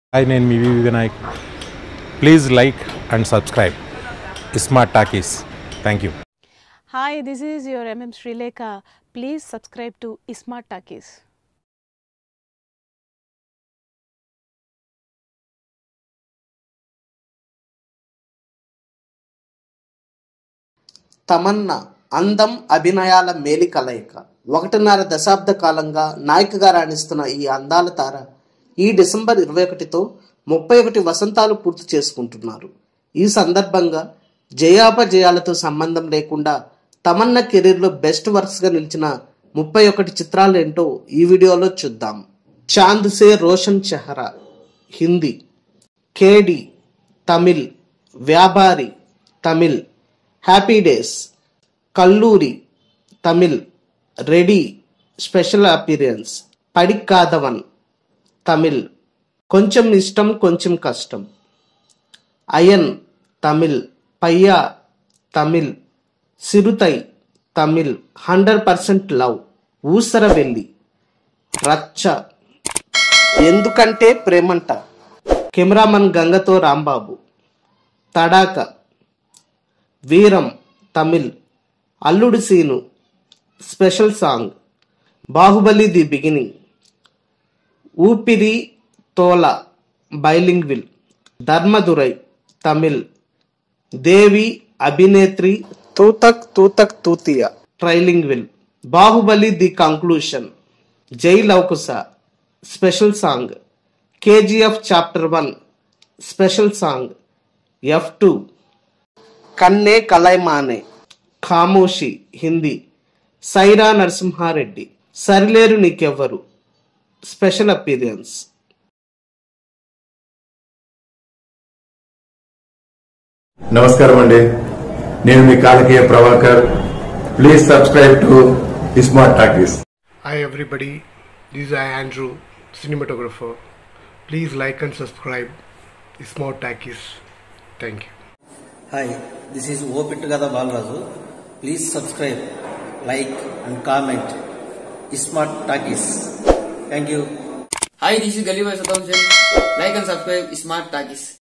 Hi నేను మీ VV Vinayak please like and subscribe Smart talkies thank you Hi, this is your MM Srilekha. Please subscribe to Smart Takis. Tamannaah అందం అభినయాల మేలి కలయిక ఒకటిన్నర దశాబ్ద కాలంగా నాయికగా రాణిస్తున్న ఈ అందాల తార ఈ డిసెంబర్ ఇరవై ఒకటితో ముప్పై ఒకటి వసంతాలు పూర్తి చేసుకుంటున్నారు ఈ సందర్భంగా జయాపజయాలతో సంబంధం లేకుండా తమన్నా కెరీర్లో బెస్ట్ వర్క్స్గా నిలిచిన ముప్పై ఒకటి చిత్రాలు ఏంటో ఈ వీడియోలో చూద్దాం చాంద్ సే Roshan చెహరా Hindi Kedi Tamil Vyapari Tamil happy days Kalloori Tamil ready special appearance Padikkadavan Tamil Konchem Ishtam Konchem Kashtam Ayan Tamil Paiyaa Tamil Siruthai Tamil hundred percent love Oosaravelli Racha Endukante ప్రేమంట cameraman గంగతో Rambabu తడాక Veeram Tamil Alludu Seenu special song Baahubali the beginning Oopiri Thozha bilingual Dharmadurai Tamil Devi Abhinetri Tutak Tutak Tutiya trilingual Baahubali the conclusion Jai Lava Kusa special song KGF chapter one special song F two Kanne Kalaimaane Khamoshi Hindi Sye Raa Narasimha Reddy Sarileru Neekevvaru special appearance నమస్కారం అండి నేను మీ Kalakeya Prabhakar please subscribe to Smart Talkies Hi everybody, this is Andrew, cinematographer. Please like and subscribe Smart Takis. Thank you. Hi this is ఓ పిట్టుగద Balaraju please subscribe like and comment smart talkies thank you Hi, this is Galibai Saddam Hussain. Like and subscribe Smart Takis.